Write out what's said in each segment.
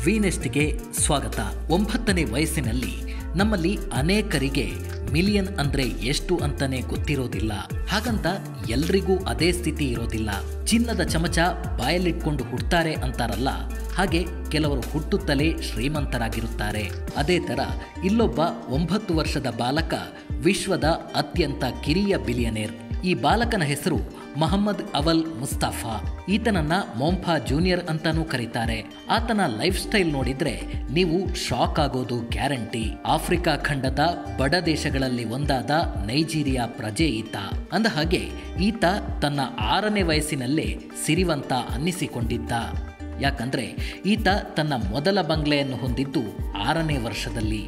ವಿನೆಸ್ಟ್ಗೆ ಸ್ವಾಗತ ಒಂಬತ್ತನೇ ವಯಸ್ಸಿನಲ್ಲಿ ನಮ್ಮಲ್ಲಿ ಅನೇಕರಿಗೆ ಮಿಲಿಯನ್ ಅಂದ್ರೆ ಎಷ್ಟು ಅಂತಾನೆ ಗೊತ್ತಿರೋದಿಲ್ಲ ಹಾಗಂತ ಎಲ್ರಿಗೂ ಅದೇ ಸ್ಥಿತಿ ಇರೋದಿಲ್ಲ ಚಿನ್ನದ ಚಮಚ ಬಾಯಲ್ಲಿಟ್ಕೊಂಡು ಹುಡ್ತಾರೆ ಅಂತಾರಲ್ಲ ಹಾಗೆ ಕೆಲವರು ಹುಟ್ಟುತ್ತಲೇ ಶ್ರೀಮಂತರಾಗಿರುತ್ತಾರೆ ಅದೇ ತರ ಇಲ್ಲೊಬ್ಬ ಒಂಬತ್ತು ವರ್ಷದ ಬಾಲಕ ವಿಶ್ವದ ಅತ್ಯಂತ ಕಿರಿಯ ಬಿಲಿಯನೇರ್ ಈ ಬಾಲಕನ ಹೆಸರು ಮಹಮ್ಮದ್ ಅವಲ್ ಮುಸ್ತಾಫಾ ಈತನನ್ನ ಮೊಂಫಾ ಜೂನಿಯರ್ ಅಂತಾನೂ ಕರೀತಾರೆ ಆತನ ಲೈಫ್ ಸ್ಟೈಲ್ ನೋಡಿದ್ರೆ ನೀವು ಶಾಕ್ ಆಗೋದು ಗ್ಯಾರಂಟಿ ಆಫ್ರಿಕಾ ಖಂಡದ ಬಡ ದೇಶಗಳಲ್ಲಿ ಒಂದಾದ ನೈಜೀರಿಯಾ ಪ್ರಜೆ ಈತ ಅಂದ ಹಾಗೆ ಈತ ತನ್ನ ಆರನೇ ವಯಸ್ಸಿನಲ್ಲೇ ಸಿರಿವಂತ ಅನ್ನಿಸಿಕೊಂಡಿದ್ದ ಯಾಕಂದ್ರೆ ಈತ ತನ್ನ ಮೊದಲ ಬಂಗ್ಲೆಯನ್ನು ಹೊಂದಿದ್ದು ಆರನೇ ವರ್ಷದಲ್ಲಿ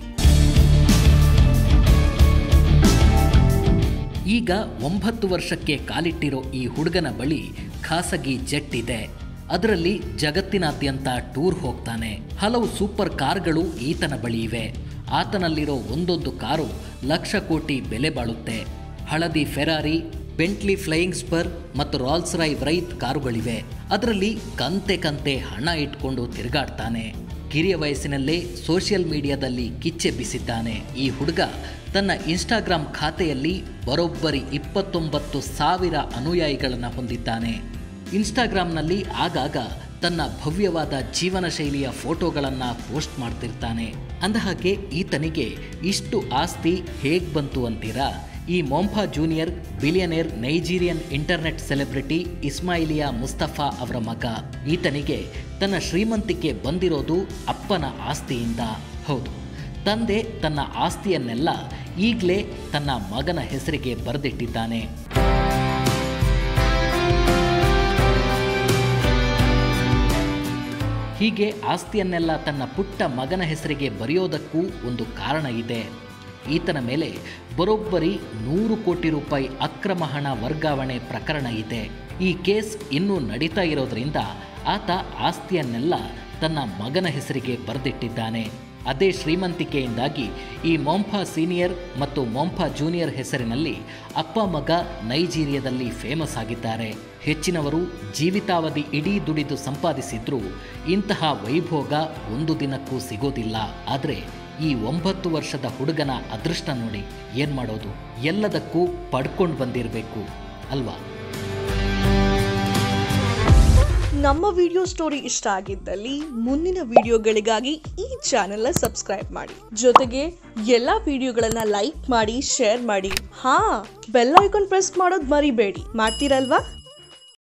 ಈಗ ಒಂಬತ್ತು ವರ್ಷಕ್ಕೆ ಕಾಲಿಟ್ಟಿರೋ ಈ ಹುಡುಗನ ಬಳಿ ಖಾಸಗಿ ಜೆಟ್ ಇದೆ ಅದರಲ್ಲಿ ಜಗತ್ತಿನಾದ್ಯಂತ ಟೂರ್ ಹೋಗ್ತಾನೆ ಹಲವು ಸೂಪರ್ ಕಾರ್ಗಳು ಈತನ ಬಳಿ ಇವೆ ಆತನಲ್ಲಿರೋ ಒಂದೊಂದು ಕಾರು ಲಕ್ಷ ಕೋಟಿ ಬೆಲೆ ಬಾಳುತ್ತೆ ಹಳದಿ ಫೆರಾರಿ ಬೆಂಟ್ಲಿ ಫ್ಲೈಯಿಂಗ್ ಸ್ಪರ್ ಮತ್ತು ರಾಲ್ಸ್ ರೈ ರೈತ್ ಕಾರುಗಳಿವೆ ಅದರಲ್ಲಿ ಕಂತೆ ಕಂತೆ ಹಣ ಇಟ್ಕೊಂಡು ತಿರುಗಾಡ್ತಾನೆ ಕಿರಿಯ ವಯಸ್ಸಿನಲ್ಲೇ ಸೋಷಿಯಲ್ ಮೀಡಿಯಾದಲ್ಲಿ ಕಿಚ್ಚೆಬ್ಬಿಸಿದ್ದಾನೆ ಈ ಹುಡುಗ ತನ್ನ ಇನ್ಸ್ಟಾಗ್ರಾಮ್ ಖಾತೆಯಲ್ಲಿ ಬರೋಬ್ಬರಿ ಇಪ್ಪತ್ತೊಂಬತ್ತು ಸಾವಿರ ಅನುಯಾಯಿಗಳನ್ನು ಹೊಂದಿದ್ದಾನೆ ಇನ್ಸ್ಟಾಗ್ರಾಮ್ನಲ್ಲಿ ಆಗಾಗ ತನ್ನ ಭವ್ಯವಾದ ಜೀವನ ಶೈಲಿಯ ಫೋಟೋಗಳನ್ನು ಪೋಸ್ಟ್ ಮಾಡ್ತಿರ್ತಾನೆ ಅಂದಹಾಗೆ ಈತನಿಗೆ ಇಷ್ಟು ಆಸ್ತಿ ಹೇಗ್ ಬಂತು ಅಂತೀರಾ ಈ Mompha junior billionaire Nigerian internet celebrity Ismaila Mustapha ಅವರ ಮಗ ಈತನಿಗೆ ತನ್ನ ಶ್ರೀಮಂತಿಕೆ ಬಂದಿರೋದು ಅಪ್ಪನ ಆಸ್ತಿಯಿಂದ ಹೌದು ತಂದೆ ತನ್ನ ಆಸ್ತಿಯನ್ನೆಲ್ಲ ಈಗಲೇ ತನ್ನ ಮಗನ ಹೆಸರಿಗೆ ಬರೆದಿಟ್ಟಿದ್ದಾನೆ ಹೀಗೆ ಆಸ್ತಿಯನ್ನೆಲ್ಲ ತನ್ನ ಪುಟ್ಟ ಮಗನ ಹೆಸರಿಗೆ ಬರೆಯೋದಕ್ಕೂ ಒಂದು ಕಾರಣ ಇದೆ ಈತನ ಮೇಲೆ ಬರೋಬ್ಬರಿ ನೂರು ಕೋಟಿ ರೂಪಾಯಿ ಅಕ್ರಮ ಹಣ ವರ್ಗಾವಣೆ ಪ್ರಕರಣ ಇದೆ ಈ ಕೇಸ್ ಇನ್ನೂ ನಡೀತಾ ಇರೋದ್ರಿಂದ ಆತ ಆಸ್ತಿಯನ್ನೆಲ್ಲ ತನ್ನ ಮಗನ ಹೆಸರಿಗೆ ಬರೆದಿಟ್ಟಿದ್ದಾನೆ ಅದೇ ಶ್ರೀಮಂತಿಕೆಯಿಂದಾಗಿ ಈ ಮೊಂಫಾ ಸೀನಿಯರ್ ಮತ್ತು ಮೊಂಫಾ ಜೂನಿಯರ್ ಹೆಸರಿನಲ್ಲಿ ಅಪ್ಪ ಮಗ ನೈಜೀರಿಯಾದಲ್ಲಿ ಫೇಮಸ್ ಆಗಿದ್ದಾರೆ ಹೆಚ್ಚಿನವರು ಜೀವಿತಾವಧಿ ಇಡೀ ದುಡಿದು ಸಂಪಾದಿಸಿದ್ರೂ ಇಂತಹ ವೈಭೋಗ ಒಂದು ದಿನಕ್ಕೂ ಸಿಗೋದಿಲ್ಲ ಆದರೆ ಈ ಒಂಬತ್ತು ವರ್ಷದ ಹುಡುಗನ ಅದೃಷ್ಟ ನೋಡಿ ಏನು ಮಾಡೋದು ಎಲ್ಲದಕ್ಕೂ ಪಡ್ಕೊಂಡು ಬಂದಿರಬೇಕು ಅಲ್ವಾ ನಮ್ಮ ವಿಡಿಯೋ ಸ್ಟೋರಿ ಇಷ್ಟ ಆಗಿದ್ದಲ್ಲಿ ಮುಂದಿನ ವಿಡಿಯೋಗಳಿಗಾಗಿ ಈ ಚಾನೆಲ್ನ ಸಬ್ಸ್ಕ್ರೈಬ್ ಮಾಡಿ ಜೊತೆಗೆ ಎಲ್ಲಾ ವಿಡಿಯೋಗಳನ್ನ ಲೈಕ್ ಮಾಡಿ ಶೇರ್ ಮಾಡಿ ಹಾ ಬೆಲ್ ಐಕಾನ್ ಪ್ರೆಸ್ ಮಾಡೋದು ಮರಿಬೇಡಿ ಮಾಡ್ತೀರಲ್ವಾ